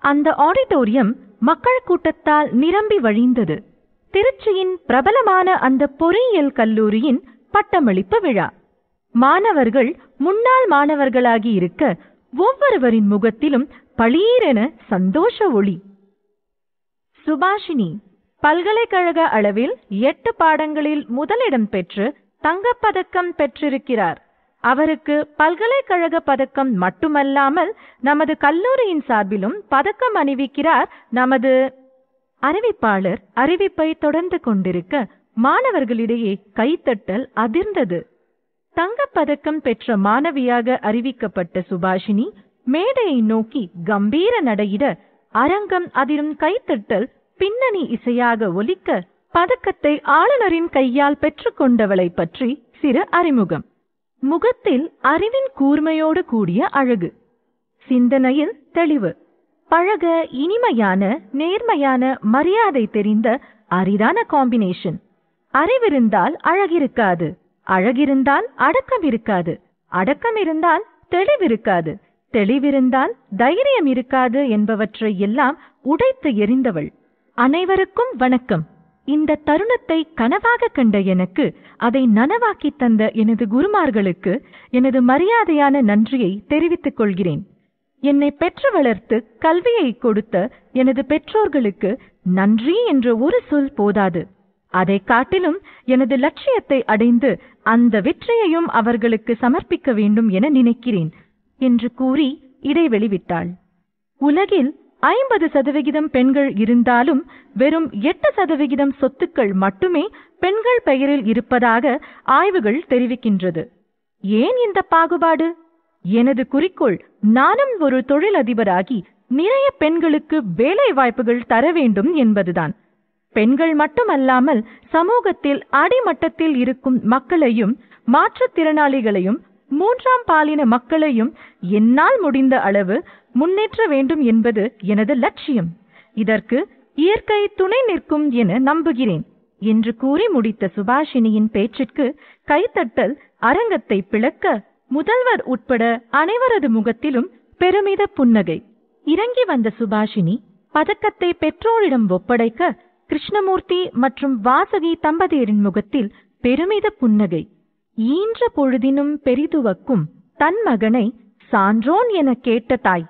அந்த ஆடிட்டோரியம் மக்கள் கூட்டத்தால் நிரம்பி வழிந்தது திருச்சியின் பிரபலமான அந்த பொறியியல் கல்லூரியின் பட்டமளிப்பு விழா மாணவர்கள் முன்னாள் மாணவர்களாகி இருக்க ஒவ்வொருவரின் முகத்திலும் பளீரென சந்தோஷ ஒளி சுபாஷினி பல்கலைக்கழக அளவில் எட்டு பாடங்களில் முதலிடம் பெற்று தங்கப்பதக்கம் பெற்றிருக்கிறார் அவருக்கு பல்கலைக்கழக பதக்கம் மட்டுமல்லாமல் நமது கல்லூரியின் சார்பிலும் பதக்கம் அணிவிக்கிறார் நமது அறிவிப்பாளர் அறிவிப்பை தொடர்ந்து கொண்டிருக்க மாணவர்களிடையே கைத்தட்டல் அதிர்ந்தது தங்கப்பதக்கம் பெற்ற மாணவியாக அறிவிக்கப்பட்ட சுபாஷினி மேடையை நோக்கி கம்பீர நடையிட அரங்கம் அதிரும் கைத்தட்டல் பின்னணி இசையாக ஒலிக்க பதக்கத்தை ஆளுநரின் கையால் பெற்றுக்கொண்டவளை பற்றி சிறு அறிமுகம் முகத்தில் அறிவின் கூர்மையோடு கூடிய அழகு சிந்தனையில் தெளிவு பழக இனிமையான நேர்மையான மரியாதை தெரிந்த அரிதான காம்பினேஷன் அறிவிருந்தால் அழகிருக்காது அழகிருந்தால் அடக்கம் இருக்காது அடக்கம் இருந்தால் தெளிவிருக்காது தெளிவிருந்தால் தைரியம் இருக்காது என்பவற்றை எல்லாம் உடைத்து எறிந்தவள் அனைவருக்கும் வணக்கம் இந்த தருணத்தை கனவாக கண்ட எனக்கு அதை நனவாக்கி தந்த எனது குருமார்களுக்கு எனது மரியாதையான நன்றியை தெரிவித்துக் கொள்கிறேன் என்னை பெற்று வளர்த்து கல்வியை கொடுத்த எனது பெற்றோர்களுக்கு நன்றி என்ற ஒரு சொல் போதாது அதை காட்டிலும் எனது லட்சியத்தை அடைந்து அந்த வெற்றியையும் அவர்களுக்கு சமர்ப்பிக்க வேண்டும் என நினைக்கிறேன் என்று கூறி இடைவெளி விட்டாள் உலகில் ஐம்பது சதவிகிதம் பெண்கள் இருந்தாலும் வெறும் எட்டு சதவிகிதம் சொத்துக்கள் மட்டுமே பெண்கள் பெயரில் இருப்பதாக ஆய்வுகள் தெரிவிக்கின்றது ஏன் இந்த பாகுபாடு எனது குறிக்கோள் நானும் ஒரு தொழிலதிபராகி நிறைய பெண்களுக்கு வேலை வாய்ப்புகள் தர வேண்டும் என்பதுதான் பெண்கள் மட்டுமல்லாமல் சமூகத்தில் அடிமட்டத்தில் இருக்கும் மக்களையும் மாற்றுத்திறனாளிகளையும் மூன்றாம் பாலின மக்களையும் என்னால் முடிந்த அளவு முன்னேற்ற வேண்டும் என்பது எனது லட்சியம் இதற்கு இயற்கை துணை நிற்கும் என நம்புகிறேன் என்று கூறி முடித்த சுபாஷினியின் பேச்சிற்கு கைத்தட்டல் அரங்கத்தை பிளக்க முதல்வர் உட்பட அனைவரது முகத்திலும் பெருமித புன்னகை இறங்கி வந்த சுபாஷினி பதக்கத்தை பெற்றோரிடம் ஒப்படைக்க கிருஷ்ணமூர்த்தி மற்றும் வாசகி தம்பதியரின் முகத்தில் பெருமித புன்னகை ஈன்ற பொழுதினும் பெரிதுவக்கும் தன் மகனை சான்றோன் என கேட்ட தாய்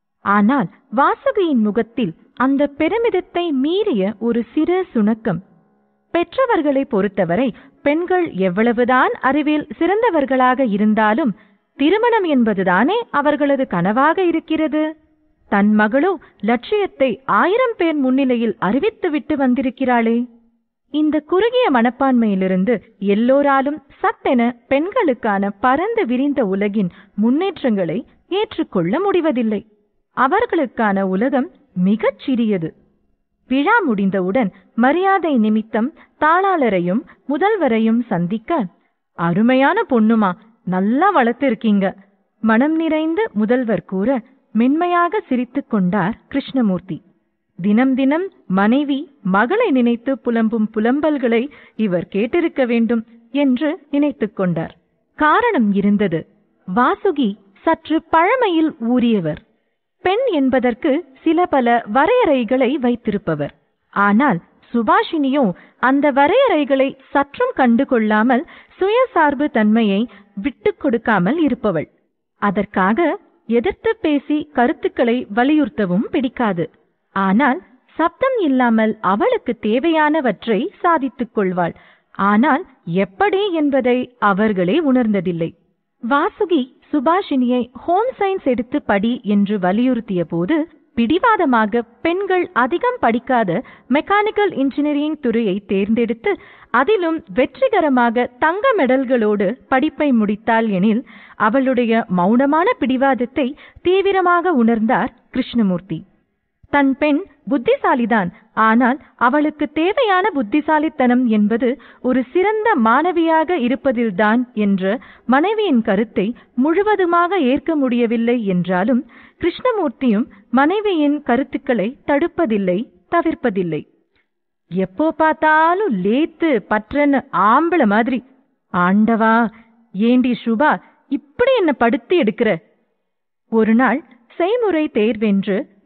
ஆனால் வாசகியின் முகத்தில் அந்த பெருமிதத்தை மீறிய ஒரு சிறு சுணக்கம் பெற்றவர்களை பொறுத்தவரை பெண்கள் எவ்வளவுதான் அறிவில் சிறந்தவர்களாக இருந்தாலும் திருமணம் என்பதுதானே அவர்களது கனவாக இருக்கிறது தன் மகளோ லட்சியத்தை ஆயிரம் பேர் முன்னிலையில் அறிவித்துவிட்டு வந்திருக்கிறாளே இந்த குறுகிய மனப்பான்மையிலிருந்து எல்லோராலும் சட்டென பெண்களுக்கான பரந்து விரிந்த உலகின் முன்னேற்றங்களை ஏற்றுக்கொள்ள முடிவதில்லை அவர்களுக்கான உலகம் மிகச் சிறியது விழா முடிந்தவுடன் மரியாதை நிமித்தம் தாளாளரையும் முதல்வரையும் சந்திக்க அருமையான பொண்ணுமா நல்லா வளர்த்திருக்கீங்க மனம் நிறைந்து முதல்வர் கூற மென்மையாக சிரித்துக் கொண்டார் கிருஷ்ணமூர்த்தி தினம் தினம் மனைவி மகளை நினைத்து புலம்பும் புலம்பல்களை இவர் கேட்டிருக்க வேண்டும் என்று நினைத்துக் கொண்டார் காரணம் இருந்தது வாசுகி சற்று பழமையில் ஊறியவர் பெண் என்பதற்கு சில பல வரையறைகளை வைத்திருப்பவர் ஆனால் சுபாஷினியோ அந்த வரையறைகளை சற்றும் கண்டு கொள்ளாமல் சுயசார்பு தன்மையை விட்டுக் கொடுக்காமல் இருப்பவள் அதற்காக எதிர்த்து பேசி கருத்துக்களை வலியுறுத்தவும் பிடிக்காது ஆனால் சப்தம் இல்லாமல் அவளுக்கு தேவையானவற்றை சாதித்துக் கொள்வாள் ஆனால் எப்படி என்பதை அவர்களே உணர்ந்ததில்லை வாசுகி சுபாஷினியை ஹோம் சயின்ஸ் எடுத்து படி என்று வலியுறுத்திய போது பிடிவாதமாக பெண்கள் அதிகம் படிக்காத மெக்கானிக்கல் இன்ஜினியரிங் துறையை தேர்ந்தெடுத்து அதிலும் வெற்றிகரமாக தங்க மெடல்களோடு படிப்பை முடித்தாள் எனில் அவளுடைய மௌனமான பிடிவாதத்தை தீவிரமாக உணர்ந்தார் கிருஷ்ணமூர்த்தி தன் பெண் புத்திசாலிதான் ஆனால் அவளுக்கு தேவையான புத்திசாலித்தனம் என்பது ஒரு சிறந்த மாணவியாக இருப்பதில்தான் என்ற மனைவியின் கருத்தை முழுவதுமாக ஏற்க முடியவில்லை என்றாலும் கிருஷ்ணமூர்த்தியும் மனைவியின் கருத்துக்களை தடுப்பதில்லை தவிர்ப்பதில்லை எப்போ பார்த்தாலும் லேத்து பற்றன்னு ஆம்பள மாதிரி ஆண்டவா ஏண்டி சுபா இப்படி என்ன படுத்தி எடுக்கிற ஒரு நாள் செய்முறை தேர்வென்று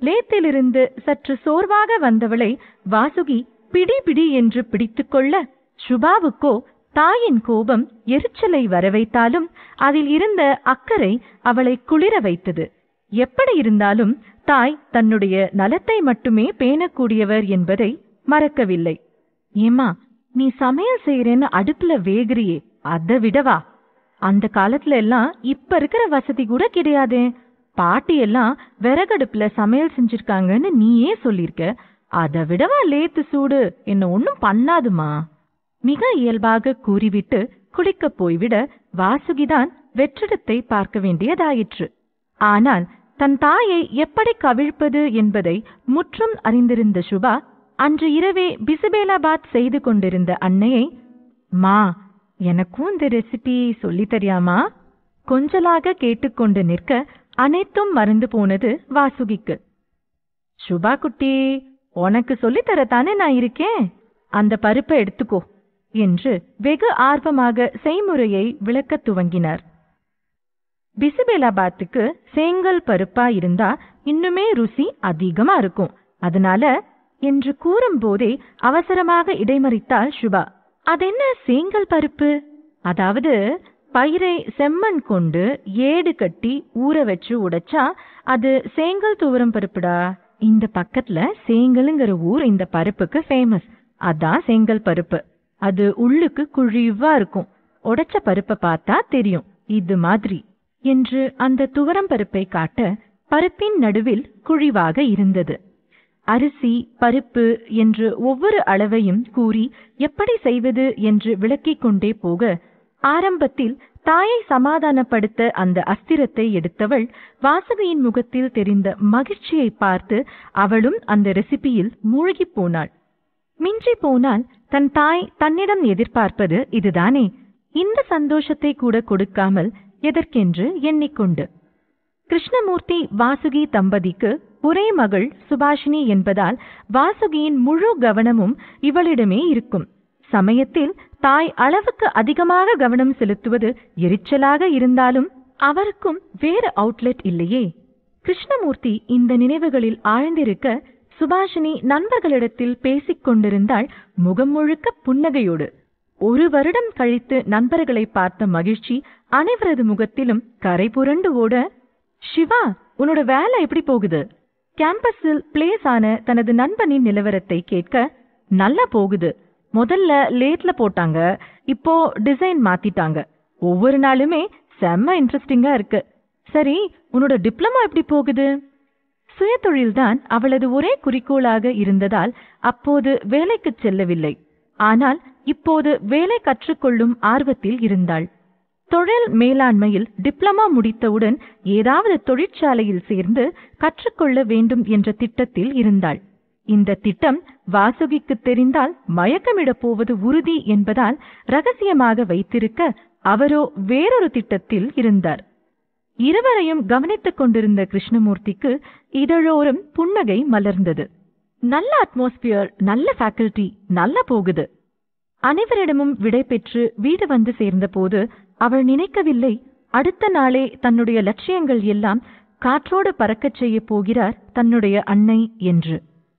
லேத்திலிருந்து சற்று சோர்வாக வந்தவளை வாசுகி பிடி பிடி என்று பிடித்துக்கொள்ள சுபாவுக்கோ தாயின் கோபம் எரிச்சலை வரவைத்தாலும் அதில் இருந்த அக்கறை அவளை குளிர வைத்தது எப்படி இருந்தாலும் தாய் தன்னுடைய நலத்தை மட்டுமே பேணக்கூடியவர் என்பதை மறக்கவில்லை ஏமா நீ சமையல் செய்யறேன்னு அடுப்புல வேகுறியே அதை விடவா அந்த காலத்துல எல்லாம் இப்ப இருக்கிற வசதி கூட கிடையாதே பாட்டி எல்லாம் விறகடுப்புல சமையல் செஞ்சிருக்காங்கன்னு நீயே சொல்லிருக்க அதை விடவா லேத்து சூடு என்ன ஒன்னும் பண்ணாதுமா மிக இயல்பாக கூறிவிட்டு குளிக்கப் போய்விட வாசுகிதான் வெற்றிடத்தை பார்க்க வேண்டியதாயிற்று ஆனால் தன் தாயை எப்படி கவிழ்ப்பது என்பதை முற்றும் அறிந்திருந்த சுபா அன்று இரவே பிசிபேலாபாத் செய்து கொண்டிருந்த அன்னையை மா எனக்கும் இந்த ரெசிபி சொல்லி தெரியாமா கொஞ்சலாக கேட்டுக்கொண்டு நிற்க அனைத்தும் மறந்து போனது வாசுகிக்கு சுபா குட்டி உனக்கு சொல்லித்தரத்தானே நான் இருக்கேன் அந்த பருப்பை எடுத்துக்கோ என்று வெகு ஆர்வமாக செய்முறையை விளக்கத் துவங்கினார் பிசிபேலாபாத்துக்கு சேங்கல் பருப்பா இருந்தா இன்னுமே ருசி அதிகமா இருக்கும் அதனால என்று கூறும்போதே அவசரமாக இடைமறித்தாள் சுபா அதென்ன சேங்கல் பருப்பு அதாவது பயிரை செம்மண் கொண்டு ஏடு கட்டி ஊற வச்சு உடைச்சா அது சேங்கல் துவரம் பருப்புடா இந்த பக்கத்துல சேங்கலுங்கிற ஊர் இந்த பருப்புக்கு ஃபேமஸ் அதான் சேங்கல் பருப்பு அது உள்ளுக்கு குழிவா இருக்கும் உடைச்ச பருப்பை பார்த்தா தெரியும் இது மாதிரி என்று அந்த துவரம் பருப்பை காட்ட பருப்பின் நடுவில் குழிவாக இருந்தது அரிசி பருப்பு என்று ஒவ்வொரு அளவையும் கூறி எப்படி செய்வது என்று விளக்கிக் கொண்டே போக ஆரம்பத்தில் தாயை சமாதானப்படுத்த அந்த அஸ்திரத்தை எடுத்தவள் வாசகியின் முகத்தில் தெரிந்த மகிழ்ச்சியை பார்த்து அவளும் அந்த ரெசிபியில் மூழ்கிப் போனாள் மிஞ்சி போனால் தன் தாய் தன்னிடம் எதிர்பார்ப்பது இதுதானே இந்த சந்தோஷத்தை கூட கொடுக்காமல் எதற்கென்று எண்ணிக்கொண்டு கிருஷ்ணமூர்த்தி வாசுகி தம்பதிக்கு ஒரே மகள் சுபாஷினி என்பதால் வாசுகியின் முழு கவனமும் இவளிடமே இருக்கும் சமயத்தில் தாய் அளவுக்கு அதிகமாக கவனம் செலுத்துவது எரிச்சலாக இருந்தாலும் அவருக்கும் வேறு அவுட்லெட் இல்லையே கிருஷ்ணமூர்த்தி இந்த நினைவுகளில் ஆழ்ந்திருக்க சுபாஷினி நண்பர்களிடத்தில் பேசிக் கொண்டிருந்தாள் முகம் முழுக்க புன்னகையோடு ஒரு வருடம் கழித்து நண்பர்களை பார்த்த மகிழ்ச்சி அனைவரது முகத்திலும் கரை புரண்டு ஓட சிவா உன்னோட வேலை எப்படி போகுது கேம்பஸில் பிளேஸ் ஆன தனது நண்பனின் நிலவரத்தை கேட்க நல்லா போகுது முதல்ல லேட்ல போட்டாங்க இப்போ டிசைன் மாத்திட்டாங்க ஒவ்வொரு நாளுமே செம்ம இன்ட்ரெஸ்டிங்கா இருக்கு சரி உன்னோட டிப்ளமா எப்படி போகுது சுயதொழில்தான் அவளது ஒரே குறிக்கோளாக இருந்ததால் அப்போது வேலைக்குச் செல்லவில்லை ஆனால் இப்போது வேலை கற்றுக்கொள்ளும் ஆர்வத்தில் இருந்தாள் தொழில் மேலாண்மையில் டிப்ளமா முடித்தவுடன் ஏதாவது தொழிற்சாலையில் சேர்ந்து கற்றுக்கொள்ள வேண்டும் என்ற திட்டத்தில் இருந்தாள் இந்த திட்டம் வாசுகிக்கு தெரிந்தால் மயக்கமிடப் போவது உறுதி என்பதால் ரகசியமாக வைத்திருக்க அவரோ வேறொரு திட்டத்தில் இருந்தார் இருவரையும் கவனித்துக் கொண்டிருந்த கிருஷ்ணமூர்த்திக்கு இதழோரம் புன்னகை மலர்ந்தது நல்ல அட்மாஸ்பியர் நல்ல ஃபேக்கல்டி நல்லா போகுது அனைவரிடமும் விடை பெற்று வீடு வந்து சேர்ந்தபோது அவள் நினைக்கவில்லை அடுத்த நாளே தன்னுடைய லட்சியங்கள் எல்லாம் காற்றோடு பறக்கச் செய்யப் போகிறார் தன்னுடைய அன்னை என்று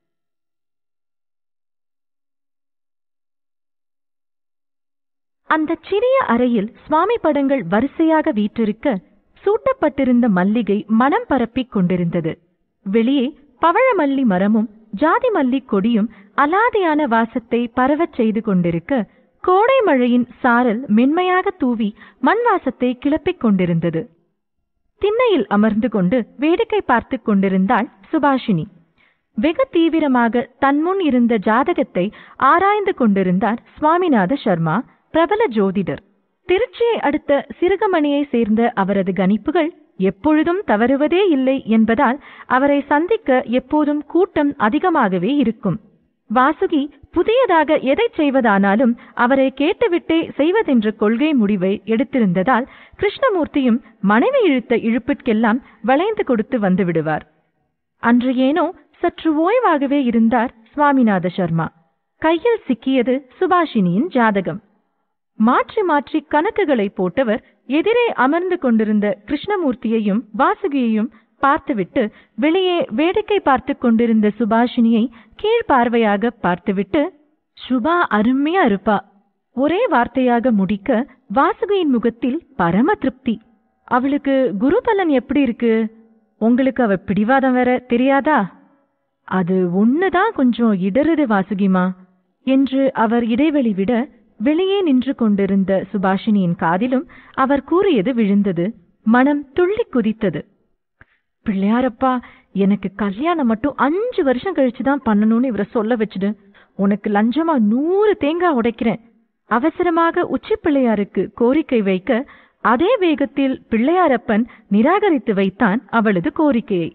அந்த சிறிய அறையில் சுவாமி படங்கள் வரிசையாக வீற்றிருக்க சூட்டப்பட்டிருந்த மல்லிகை மனம் பரப்பிக் கொண்டிருந்தது வெளியே பவழமல்லி மரமும் ஜாதி மல்லி கொடியும் அலாதியான வாசத்தை பரவச் செய்து கொண்டிருக்க கோடை மழையின் சாரல் மென்மையாக தூவி மண் வாசத்தை கிளப்பிக் கொண்டிருந்தது திண்ணையில் அமர்ந்து கொண்டு வேடிக்கை பார்த்துக் கொண்டிருந்தாள் சுபாஷினி வெகு தீவிரமாக தன்முன் இருந்த ஜாதகத்தை ஆராய்ந்து கொண்டிருந்தார் சுவாமிநாத சர்மா பிரபல ஜோதிடர் திருச்சியை அடுத்த சிறுகமணியை சேர்ந்த அவரது கணிப்புகள் எப்பொழுதும் தவறுவதே இல்லை என்பதால் அவரை சந்திக்க எப்போதும் கூட்டம் அதிகமாகவே இருக்கும் வாசுகி புதியதாக எதை செய்வதானாலும் அவரை கேட்டுவிட்டே செய்வதென்ற கொள்கை முடிவை எடுத்திருந்ததால் கிருஷ்ணமூர்த்தியும் மனைவி இழுத்த இழுப்பிற்கெல்லாம் வளைந்து கொடுத்து வந்து விடுவார் அன்று ஏனோ சற்று ஓய்வாகவே இருந்தார் சுவாமிநாத சர்மா கையில் சிக்கியது சுபாஷினியின் ஜாதகம் மாற்றி மாற்றி கணக்குகளை போட்டவர் எதிரே அமர்ந்து கொண்டிருந்த கிருஷ்ணமூர்த்தியையும் வாசுகியையும் பார்த்துவிட்டு வெளியே வேடிக்கை பார்த்து கொண்டிருந்த சுபாஷினியை கீழ்பார்வையாக பார்த்துவிட்டு சுபா அருமையா இருப்பா ஒரே வார்த்தையாக முடிக்க வாசுகியின் முகத்தில் பரம திருப்தி அவளுக்கு குருபலன் எப்படி இருக்கு உங்களுக்கு அவ பிடிவாதம் வேற தெரியாதா அது ஒண்ணுதான் கொஞ்சம் இடறுது வாசுகிமா என்று அவர் இடைவெளி விட வெளியே நின்று கொண்டிருந்த சுபாஷினியின் காதிலும் அவர் கூறியது விழுந்தது மனம் துள்ளி குதித்தது பிள்ளையாரப்பா எனக்கு கல்யாணம் மட்டும் அஞ்சு வருஷம் கழிச்சு தான் பண்ணணும்னு இவரை சொல்ல வச்சுடு உனக்கு லஞ்சமா நூறு தேங்காய் உடைக்கிறேன் அவசரமாக உச்சி பிள்ளையாருக்கு கோரிக்கை வைக்க அதே வேகத்தில் பிள்ளையாரப்பன் நிராகரித்து வைத்தான் அவளது கோரிக்கையை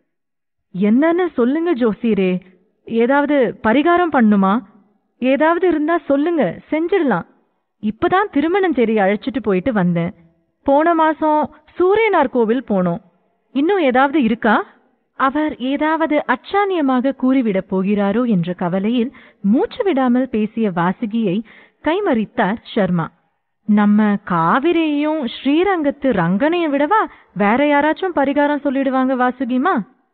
என்னன்னு சொல்லுங்க ஜோசியரே ஏதாவது பரிகாரம் பண்ணுமா ஏதாவது இருந்தா சொல்லுங்க செஞ்சிடலாம் இப்பதான் திருமணஞ்சேரி அழைச்சிட்டு போயிட்டு வந்தேன் போன மாசம் சூரியனார் கோவில் போனோம் இன்னும் ஏதாவது இருக்கா அவர் ஏதாவது அச்சானியமாக கூறிவிடப் போகிறாரோ என்ற கவலையில் மூச்சு விடாமல் பேசிய வாசுகியை கைமறித்தார் சர்மா நம்ம காவிரியையும் ஸ்ரீரங்கத்து ரங்கனையும் விடவா வேற யாராச்சும் பரிகாரம் சொல்லிடுவாங்க வாசுகிமா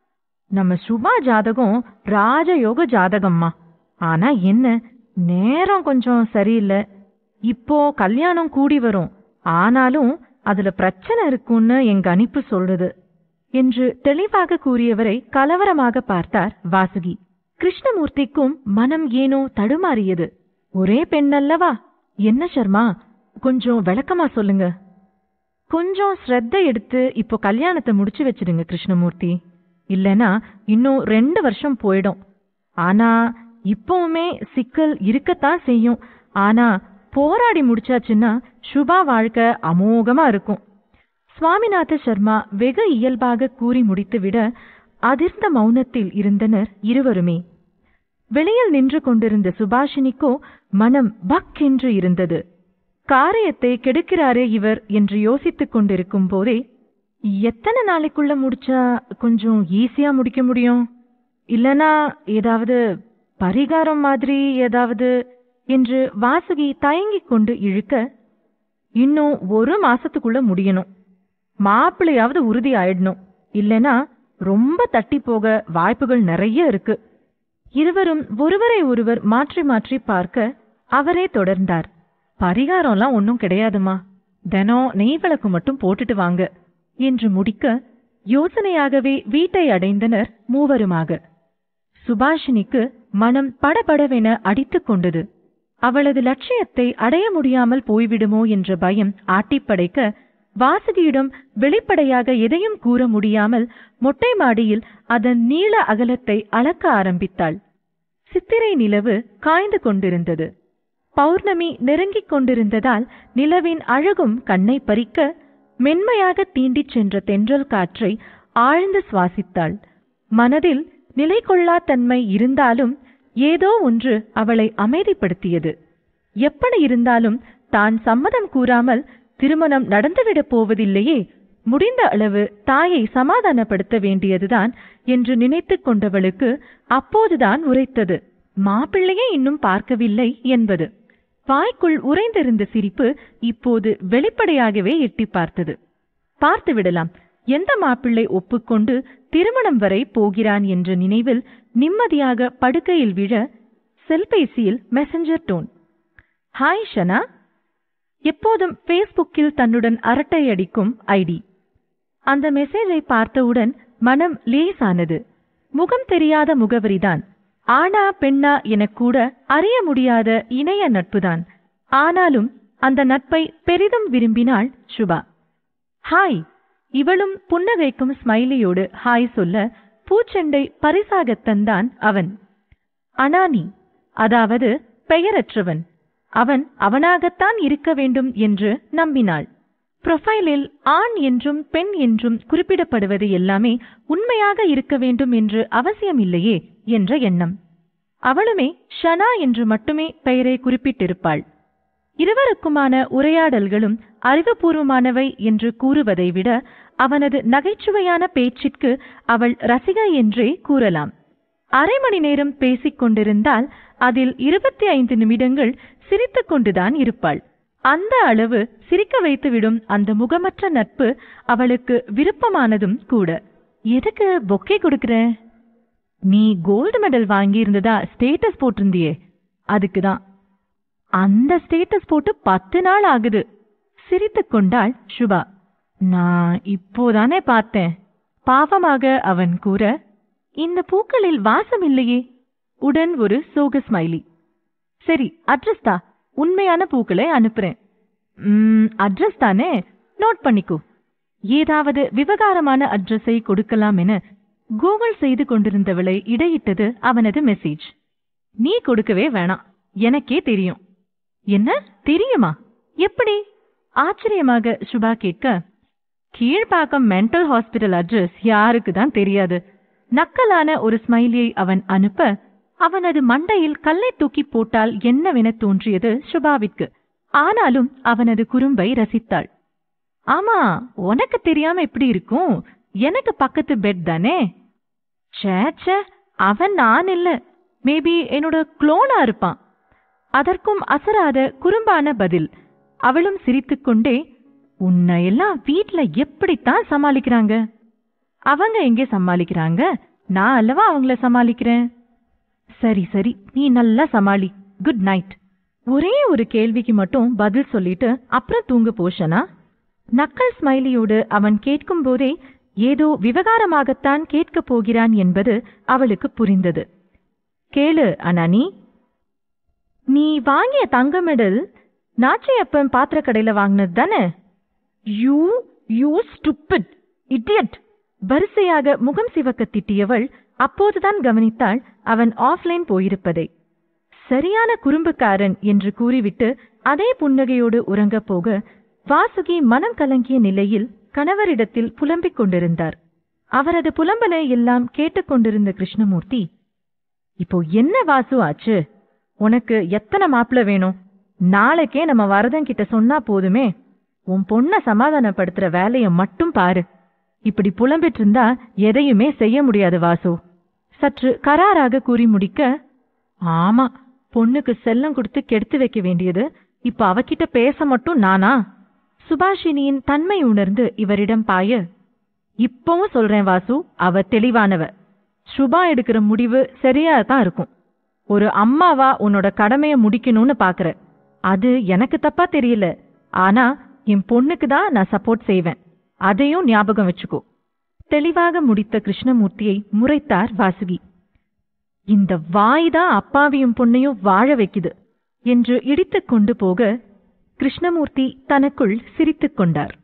நம்ம சுபா ஜாதகம் ராஜயோக ஜாதகம்மா ஆனா என்ன நேரம் கொஞ்சம் சரியில்லை இப்போ கல்யாணம் கூடி வரும் ஆனாலும் அதுல பிரச்சனை இருக்கும்னு என் கணிப்பு சொல்லுது என்று தெளிவாக கூறியவரை கலவரமாக பார்த்தார் வாசுகி கிருஷ்ணமூர்த்திக்கும் மனம் ஏனோ தடுமாறியது ஒரே பெண்ணல்லவா என்ன சர்மா கொஞ்சம் விளக்கமா சொல்லுங்க கொஞ்சம் ஸ்ரத்த எடுத்து இப்போ கல்யாணத்தை முடிச்சு வச்சிடுங்க கிருஷ்ணமூர்த்தி இல்லனா இன்னும் ரெண்டு வருஷம் போயிடும் ஆனா இப்பவுமே சிக்கல் இருக்கத்தான் செய்யும் ஆனா போராடி முடிச்சாச்சுன்னா சுபா வாழ்க்கை அமோகமா இருக்கும் சுவாமிநாத சர்மா வெகு இயல்பாக கூறி முடித்துவிட அதிர்ந்த மௌனத்தில் இருந்தனர் இருவருமே வெளியில் நின்று கொண்டிருந்த சுபாஷினிக்கோ மனம் பக் என்று இருந்தது காரியத்தை கெடுக்கிறாரே இவர் என்று யோசித்துக் கொண்டிருக்கும் போதே எத்தனை நாளைக்குள்ள முடிச்சா கொஞ்சம் ஈஸியா முடிக்க முடியும் இல்லனா ஏதாவது பரிகாரம் மாதிரி ஏதாவது என்று வாசுகி தயங்கிக் கொண்டு இழுக்க இன்னும் ஒரு மாசத்துக்குள்ள முடியணும் மாப்பிள்ளையாவது உறுதி ஆயிடணும் இல்லனா ரொம்ப தட்டி போக வாய்ப்புகள் நிறைய இருக்கு இருவரும் ஒருவரை ஒருவர் மாற்றி மாற்றி பார்க்க அவரே தொடர்ந்தார் பரிகாரம்லாம் ஒன்றும் கிடையாதுமா தினம் நெய் விளக்கு மட்டும் போட்டுட்டு வாங்க என்று முடிக்க யோசனையாகவே வீட்டை அடைந்தனர் மூவருமாக சுபாஷினிக்கு மனம் படபடவென அடித்துக் கொண்டது அவளது லட்சியத்தை அடைய முடியாமல் போய்விடுமோ என்ற பயம் ஆட்டிப்படைக்க வாசுகியிடம் வெளிப்படையாக எதையும் கூற முடியாமல் மொட்டை மாடியில் அதன் நீள அகலத்தை அளக்க ஆரம்பித்தாள் சித்திரை நிலவு காய்ந்து கொண்டிருந்தது பௌர்ணமி நெருங்கிக் கொண்டிருந்ததால் நிலவின் அழகும் கண்ணை பறிக்க மென்மையாக தீண்டிச் சென்ற தென்றல் காற்றை ஆழ்ந்து சுவாசித்தாள் மனதில் நிலை கொள்ளா தன்மை இருந்தாலும் ஏதோ ஒன்று அவளை அமைதிப்படுத்தியது எப்படி இருந்தாலும் தான் சம்மதம் கூறாமல் திருமணம் நடந்துவிடப் போவதில்லையே முடிந்த அளவு தாயை சமாதானப்படுத்த வேண்டியதுதான் என்று நினைத்துக் கொண்டவளுக்கு அப்போதுதான் உரைத்தது மாப்பிள்ளையே இன்னும் பார்க்கவில்லை என்பது வாய்க்குள் உறைந்திருந்த சிரிப்பு இப்போது வெளிப்படையாகவே எட்டி பார்த்தது பார்த்து விடலாம் எந்த மாப்பிள்ளை ஒப்புக்கொண்டு திருமணம் வரை போகிறான் என்ற நினைவில் நிம்மதியாக படுக்கையில் விழ செல்பேசியில் மெசஞ்சர் டோன் ஹாய் ஷனா எப்போதும் ஃபேஸ்புக்கில் தன்னுடன் அரட்டை அடிக்கும் ஐடி அந்த மெசேஜை பார்த்தவுடன் மனம் லேசானது முகம் தெரியாத முகவரிதான் ஆனா பெண்ணா எனக் கூட அறிய முடியாத இணைய நட்புதான் ஆனாலும் அந்த நட்பை பெரிதும் விரும்பினாள் சுபா ஹாய் இவளும் புன்னகைக்கும் ஸ்மைலியோடு ஹாய் சொல்ல பூச்செண்டை பரிசாகத் தந்தான் அவன் அனானி அதாவது பெயரற்றவன் அவன் அவனாகத்தான் இருக்க வேண்டும் என்று நம்பினாள் புரொஃபைலில் ஆண் என்றும் பெண் என்றும் குறிப்பிடப்படுவது எல்லாமே உண்மையாக இருக்க வேண்டும் என்று அவசியமில்லையே என்ற எண்ணம் அவளுமே ஷனா என்று மட்டுமே பெயரை குறிப்பிட்டிருப்பாள் இருவருக்குமான உரையாடல்களும் அறிவுபூர்வமானவை என்று கூறுவதை விட அவனது நகைச்சுவையான பேச்சிற்கு அவள் ரசிகை என்றே கூறலாம் அரை மணி நேரம் பேசிக் கொண்டிருந்தால் அதில் இருபத்தி ஐந்து நிமிடங்கள் சிரித்துக் கொண்டுதான் இருப்பாள் அந்த அளவு சிரிக்க வைத்துவிடும் அந்த முகமற்ற நட்பு அவளுக்கு விருப்பமானதும் கூட எதுக்கு பொக்கே கொடுக்கற நீ கோல்டு மெடல் வாங்கி இருந்ததா ஸ்டேட்டஸ் போட்டிருந்தியே அதுக்கு தான் அந்த ஸ்டேட்டஸ் போட்டு பத்து நாள் ஆகுது சிரித்துக் கொண்டாள் சுபா நான் இப்போதானே பார்த்தேன் பாவமாக அவன் கூற இந்த பூக்களில் வாசம் இல்லையே உடன் ஒரு சோக ஸ்மைலி சரி அட்ரஸ் தா உண்மையான பூக்களை அனுப்புறேன் ம் அட்ரஸ் தானே நோட் பண்ணிக்கோ ஏதாவது விவகாரமான அட்ரஸை கொடுக்கலாம் என கூகுள் செய்து கொண்டிருந்தவளை இடையிட்டது அவனது மெசேஜ் நீ கொடுக்கவே வேணாம் எனக்கே தெரியும் என்ன தெரியுமா எப்படி ஆச்சரியமாக சுபா கேட்க கீழ்ப்பாக்கம் மென்டல் ஹாஸ்பிடல் அட்ரஸ் யாருக்கு தான் தெரியாது நக்கலான ஒரு ஸ்மைலியை அவன் அனுப்ப அவனது மண்டையில் கல்லை தூக்கி போட்டால் என்னவென தோன்றியது சுபாவிற்கு ஆனாலும் அவனது குறும்பை ரசித்தாள் ஆமா உனக்கு தெரியாம எப்படி இருக்கும் எனக்கு பக்கத்து பெட் தானே ச்சே ச்சே அவன் நான் இல்ல மேபி என்னோட குளோனா இருப்பான் அதற்கும் அசராத குறும்பான பதில் அவளும் சிரித்துக்கொண்டே உன்னை எல்லாம் வீட்ல எப்படித்தான் சமாளிக்கிறாங்க அவங்க எங்கே சமாளிக்கிறாங்க நான் அல்லவா அவங்கள சமாளிக்கிறேன் சரி சரி நீ நல்லா சமாளி குட் நைட் ஒரே ஒரு கேள்விக்கு மட்டும் பதில் சொல்லிட்டு அப்புறம் தூங்க போஷனா நக்கல் ஸ்மைலியோடு அவன் கேட்கும் போதே ஏதோ விவகாரமாகத்தான் கேட்கப் போகிறான் என்பது அவளுக்கு புரிந்தது கேளு அனானி நீ வாங்கிய தங்க மெடல் நாச்சியப்பன் பாத்திர கடையில வாங்கினது தானே யூ யூ ஸ்டுப்பிட் இடியட் வரிசையாக முகம் சிவக்க திட்டியவள் அப்போதுதான் கவனித்தாள் அவன் ஆஃப்லைன் போயிருப்பதை சரியான குறும்புக்காரன் என்று கூறிவிட்டு அதே புன்னகையோடு உறங்கப் போக வாசுகி மனம் கலங்கிய நிலையில் கணவரிடத்தில் புலம்பிக் கொண்டிருந்தார் அவரது புலம்பலை எல்லாம் கேட்டுக்கொண்டிருந்த கிருஷ்ணமூர்த்தி இப்போ என்ன வாசு ஆச்சு உனக்கு எத்தனை மாப்பிள வேணும் நாளைக்கே நம்ம வரதன் கிட்ட சொன்னா போதுமே உன் பொண்ண சமாதானப்படுத்துற வேலைய மட்டும் பாரு இப்படி புலம்பிட்டு இருந்தா எதையுமே செய்ய முடியாது வாசு சற்று கராராக கூறி முடிக்க ஆமா பொண்ணுக்கு செல்லம் கொடுத்து கெடுத்து வைக்க வேண்டியது இப்ப அவகிட்ட பேச மட்டும் நானா சுபாஷினியின் தன்மை உணர்ந்து இவரிடம் பாய இப்பவும் சொல்றேன் வாசு அவ தெளிவானவ சுபா எடுக்கிற முடிவு சரியா தான் இருக்கும் ஒரு அம்மாவா உன்னோட கடமைய முடிக்கணும்னு பாக்குற அது எனக்கு தப்பா தெரியல ஆனா என் பொண்ணுக்கு தான் நான் சப்போர்ட் செய்வேன் அதையும் ஞாபகம் வச்சுக்கோ தெளிவாக முடித்த கிருஷ்ணமூர்த்தியை முறைத்தார் வாசுகி இந்த வாய் தான் அப்பாவியும் பொண்ணையும் வாழ வைக்குது என்று இடித்துக் கொண்டு போக கிருஷ்ணமூர்த்தி தனக்குள் சிரித்துக் கொண்டார்